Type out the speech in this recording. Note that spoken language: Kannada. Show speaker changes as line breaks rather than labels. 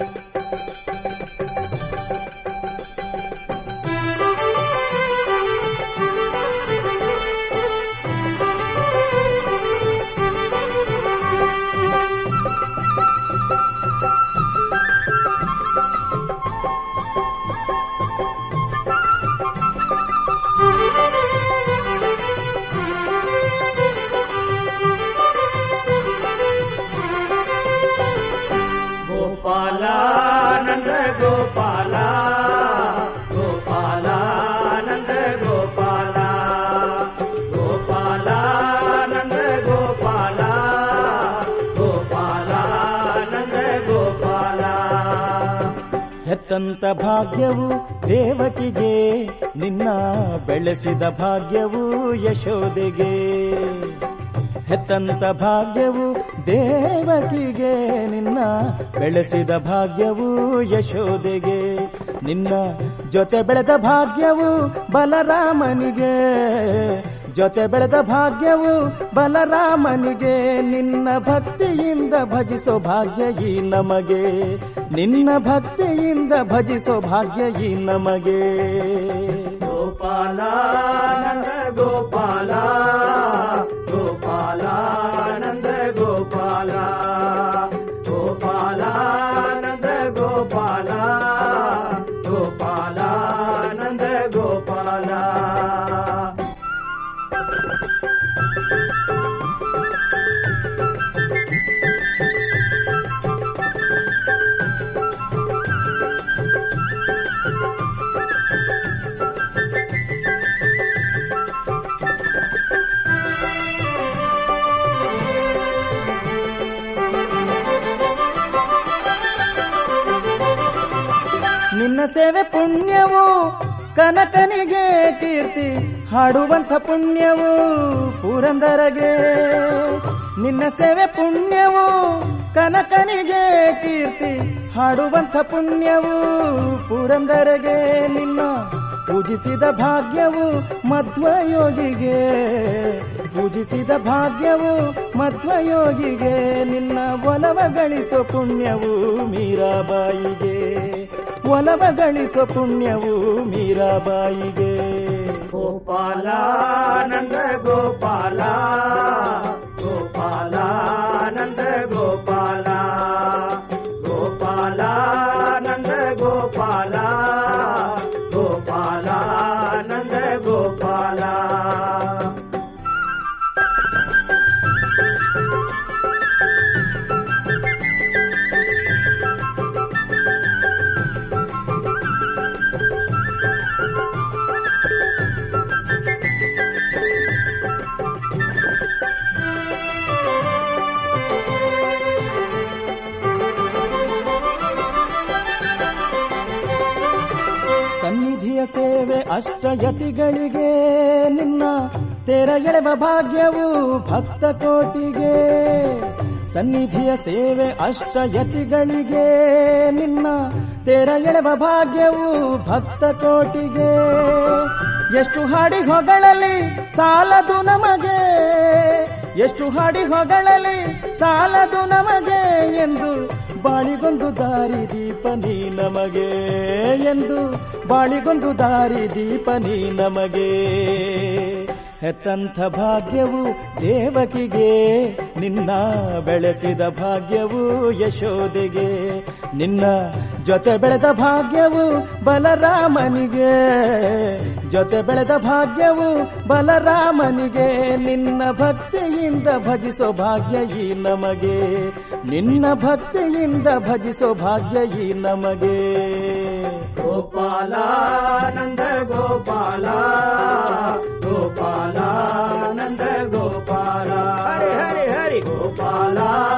ಗೋಪಾಲ ನಂದ ಗೋಪಾಲ ಗೋಪಾಲ ನಂದ ಗೋಪಾಲ ಗೋಪಾಲ ನಂದ ಗೋಪಾಲ ಗೋಪಾಲ ನಂದ ಗೋಪಾಲ
ಹೆತ್ತಂತ ಭಾಗ್ಯವು ದೇವಕಿಗೆ ನಿನ್ನ ಬೆಳೆಸಿದ ಭಾಗ್ಯವು ಯಶೋದೆಗೆ ಹೆತ್ತಂತ ಭಾಗ್ಯವು ದೇವಕಿಗೆ ನಿನ್ನ ಬೆಳೆಸಿದ ಭಾಗ್ಯವು ಯಶೋದೆಗೆ ನಿನ್ನ ಜೊತೆ ಬೆಳೆದ ಭಾಗ್ಯವು ಬಲರಾಮನಿಗೆ ಜೊತೆ ಬೆಳೆದ ಭಾಗ್ಯವು ಬಲರಾಮನಿಗೆ ನಿನ್ನ ಭಕ್ತಿಯಿಂದ ಭಜಿಸೋ ಭಾಗ್ಯ ಈ ನಮಗೆ ನಿನ್ನ ಭಕ್ತಿಯಿಂದ ಭಜಿಸೋ ಭಾಗ್ಯ ಈ ನಮಗೆ
ಗೋಪಾಲ ನಂದ ಗೋಪಾಲ ಗೋಪಾಲ ನಂದ ಗೋಪಾಲ ಗೋಪಾಲ ನಂದ ಗೋಪಾಲ ಗೋಪಾಲ ನಂದ ಗೋಪಾಲ
ನಿನ್ನ ಸೇವೆ ಪುಣ್ಯವು ಕನಕನಿಗೆ ಕೀರ್ತಿ ಹಾಡುವಂಥ ಪುಣ್ಯವು ಪುರಂದರಗೆ ನಿನ್ನ ಸೇವೆ ಪುಣ್ಯವು ಕನಕನಿಗೆ ಕೀರ್ತಿ ಹಾಡುವಂಥ ಪುಣ್ಯವು ಪುರಂದರಗೆ ನಿನ್ನ ಪೂಜಿಸಿದ ಭಾಗ್ಯವು ಮಧ್ವಯೋಗಿಗೆ ಪೂಜಿಸಿದ ಭಾಗ್ಯವು ಮಧ್ವಯೋಗಿಗೆ ನಿನ್ನ ಒಲವ ಗಳಿಸೋ ಪುಣ್ಯವು ಮೀರಾಬಾಯಿಗೆ ಒಲವ ಗಳಿಸೋ ಪುಣ್ಯವು ಮೀರಾಬಾಯಿಗೆ
ಗೋಪಾಲ ನಂದ ಗೋಪಾಲ ಗೋಪಾಲ ನಂದ ಗೋಪಾಲ ಗೋಪಾಲ ನಂದ ಗೋಪಾಲ ಗೋಪಾಲ ನಂದ ಗೋಪಾಲ
ಸನ್ನಿಧಿಯ ಸೇವೆ ಅಷ್ಟಯತಿಗಳಿಗೆ ನಿನ್ನ ತೆರ ಎಳೆವ ಭಾಗ್ಯವು ಭಕ್ತ ಕೋಟಿಗೆ ಸನ್ನಿಧಿಯ ಸೇವೆ ಅಷ್ಟಯತಿಗಳಿಗೆ ನಿನ್ನ ತೆರ ಎಳೆವ ಭಾಗ್ಯವು ಭಕ್ತ ಕೋಟಿಗೆ ಎಷ್ಟು ಹಾಡಿ ಹೊಗಳಲಿ ಸಾಲದು ನಮಗೆ ಎಷ್ಟು ಹಾಡಿ ಹೊಗಳಲಿ ಸಾಲದು ನಮಗೆ ಎಂದು ಬಾಳಿಗೊಂದು ದಾರಿ ದೀಪ ನೀ ನಮಗೆ ಎಂದು ಬಾಳಿಗೊಂದು ದಾರಿ ದೀಪ ನೀ ನಮಗೆ ಹೆತ್ತಂಥ ಭಾಗ್ಯವು ದೇವಕಿಗೆ ನಿನ್ನ ಬೆಳೆಸಿದ ಭಾಗ್ಯವು ಯಶೋದೆಗೆ ನಿನ್ನ ಜೊತೆ ಬೆಳೆದ ಭಾಗ್ಯವು ಬಲರಾಮನಿಗೆ ಜೊತೆ ಬೆಳೆದ ಭಾಗ್ಯವು ಬಲರಾಮನಿಗೆ ನಿನ್ನ ಭಕ್ತಿಯಿಂದ ಭಜಿಸೋ ಭಾಗ್ಯ ಈ ನಮಗೆ ನಿನ್ನ ಭಕ್ತಿಯಿಂದ ಭಜಿಸೋ ಭಾಗ್ಯ ಈ ನಮಗೆ
ಗೋಪಾಲ ನಂದ ಗೋಪಾಲ ಗೋಪಾಲ ನಂದ ಗೋಪಾಲ ಹರಿ ಹರಿ ಹರಿ ಗೋಪಾಲ